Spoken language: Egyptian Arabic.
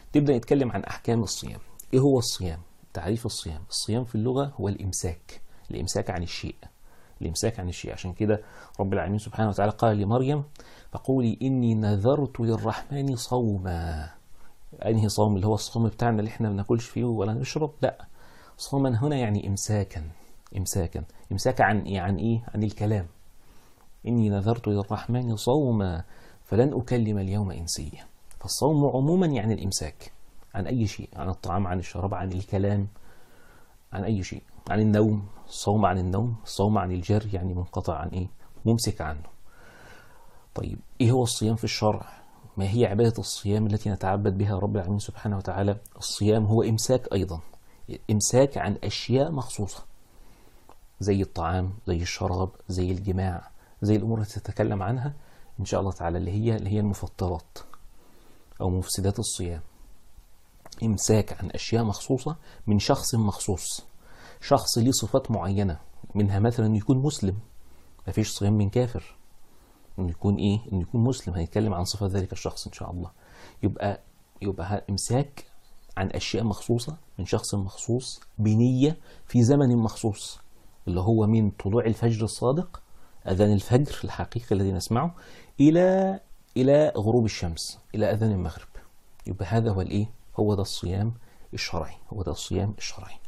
تبدأ يتكلم عن أحكام الصيام إيه هو الصيام؟ تعريف الصيام الصيام في اللغة هو الإمساك الإمساك عن الشيء الإمساك عن الشيء عشان كده رب العالمين سبحانه وتعالى قال لمريم فقولي إني نذرت للرحمن صوما أنهي صوم اللي هو الصوم بتاعنا اللي احنا ما بناكلش فيه ولا نشرب لا صوما هنا يعني إمساكا إمساكا إمساك عن إيه عن إيه عن الكلام إني نذرت للرحمن صوما فلن أكلم اليوم إنسيا فالصوم عموما يعني الإمساك عن أي شيء عن الطعام عن الشراب عن الكلام عن أي شيء عن النوم الصوم عن النوم الصوم عن الجر يعني منقطع عن إيه ممسك عنه طيب إيه هو الصيام في الشرع ما هي عبادة الصيام التي نتعبد بها رب العالمين سبحانه وتعالى الصيام هو إمساك أيضا إمساك عن أشياء مخصوصة زي الطعام زي الشراب زي الجماع زي الأمور التي تتكلم عنها إن شاء الله تعالى اللي هي اللي هي المفطرات أو مفسدات الصيام إمساك عن أشياء مخصوصة من شخص مخصوص شخص ليه صفات معينة منها مثلا يكون مسلم مفيش صيام من كافر انه يكون ايه انه يكون مسلم هنتكلم عن صفات ذلك الشخص ان شاء الله يبقى يبقى امساك عن اشياء مخصوصه من شخص مخصوص بنيه في زمن مخصوص اللي هو من طلوع الفجر الصادق اذان الفجر الحقيقي الذي نسمعه الى الى غروب الشمس الى اذان المغرب يبقى هذا هو الايه هو ده الصيام الشرعي هو ده الصيام الشرعي